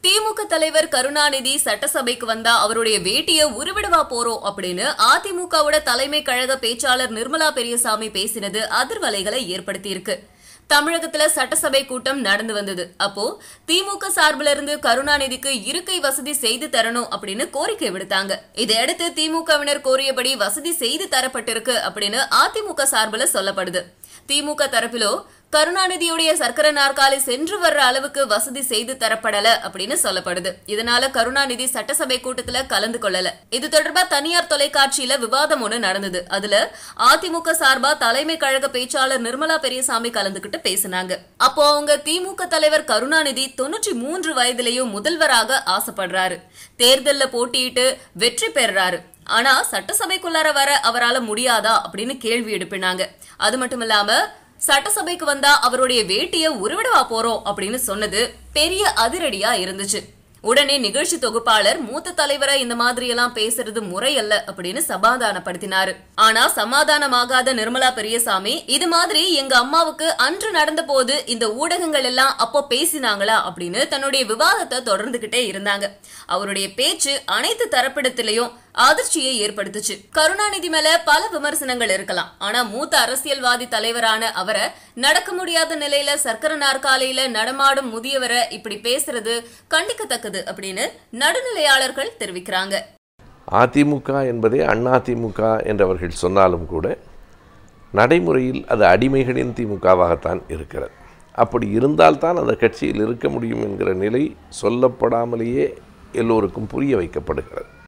திமுக தலைவர் கருணாநிதி சட்டசபைக்கு வந்தா அவருடைய வேட்டிய உருவிடவா போறோம் அப்படின்னு அதிமுகவோட தலைமை கழக பேச்சாளர் நிர்மலா பெரியசாமி பேசினது அதிர்வலைகளை ஏற்படுத்தியிருக்கு தமிழகத்துல சட்டசபை கூட்டம் நடந்து வந்தது அப்போ திமுக சார்பில இருந்து கருணாநிதிக்கு இருக்கை வசதி செய்து தரணும் அப்படின்னு கோரிக்கை விடுத்தாங்க இதையடுத்து திமுகவினர் கோரியபடி வசதி செய்து தரப்பட்டிருக்கு அப்படின்னு அதிமுக சார்பில் சொல்லப்படுது திமுக தரப்பிலோ கருணாநிதியுடைய சர்க்கரை நாற்காலி சென்று வர்ற அளவுக்கு வசதி செய்து தரப்படல அப்படின்னு சொல்லப்படுது இதனால கருணாநிதி சட்டசபை கூட்டத்துல கலந்து கொள்ளல இது தொடர்பா தனியார் தொலைக்காட்சியில விவாதம் ஒண்ணு நடந்தது அதுல அதிமுக சார்பா தலைமை கழக பேச்சாளர் நிர்மலா பெரியசாமி கலந்துகிட்டு பேசினாங்க அப்போ அவங்க திமுக தலைவர் கருணாநிதி தொன்னூற்றி மூன்று வயதிலேயும் முதல்வராக ஆசைப்படுறாரு தேர்தல்ல போட்டியிட்டு வெற்றி பெறுறாரு ஆனா சட்டசபைக்குள்ளார வர அவரால முடியாதா அப்படின்னு கேள்வி எழுப்பினாங்க அது மட்டும் இல்லாம சட்டசபைக்கு வந்தா அவருடைய வேட்டிய உருவிடவா போறோம் அப்படின்னு சொன்னது பெரிய அதிரடியா இருந்துச்சு உடனே நிகழ்ச்சி தொகுப்பாளர் மூத்த தலைவரை இந்த மாதிரி எல்லாம் பேசுறது முறையல்ல அப்படின்னு சமாதானப்படுத்தினாரு ஆனா சமாதானமாகாத நிர்மலா பெரியசாமி இது மாதிரி எங்க அம்மாவுக்கு அன்று நடந்த போது இந்த ஊடகங்கள் எல்லாம் அப்போ பேசினாங்களா அப்படின்னு தன்னுடைய விவாதத்தை தொடர்ந்துகிட்டே இருந்தாங்க அவருடைய பேச்சு அனைத்து தரப்பிடத்திலையும் அதிர்ச்சியை ஏற்படுத்துச்சு கருணாநிதி மேல பல விமர்சனங்கள் இருக்கலாம் ஆனா மூத்த அரசியல்வாதி தலைவரான அவரை நடக்க முடியாத நிலையில சர்க்கர நாற்காலியில நடமாடும் முதியவரை இப்படி பேசுறது கண்டிக்கத்தக்கது அப்படின்னு நடுநிலையாளர்கள் தெரிவிக்கிறாங்க அதிமுக என்பதே அதிமுக என்றவர்கள் சொன்னாலும் கூட நடைமுறையில் அது அடிமைகளின் திமுகவாகத்தான் இருக்கிறது அப்படி இருந்தால்தான் அந்த கட்சியில் இருக்க முடியும் என்கிற நிலை சொல்லப்படாமலேயே எல்லோருக்கும் புரிய வைக்கப்படுகிறது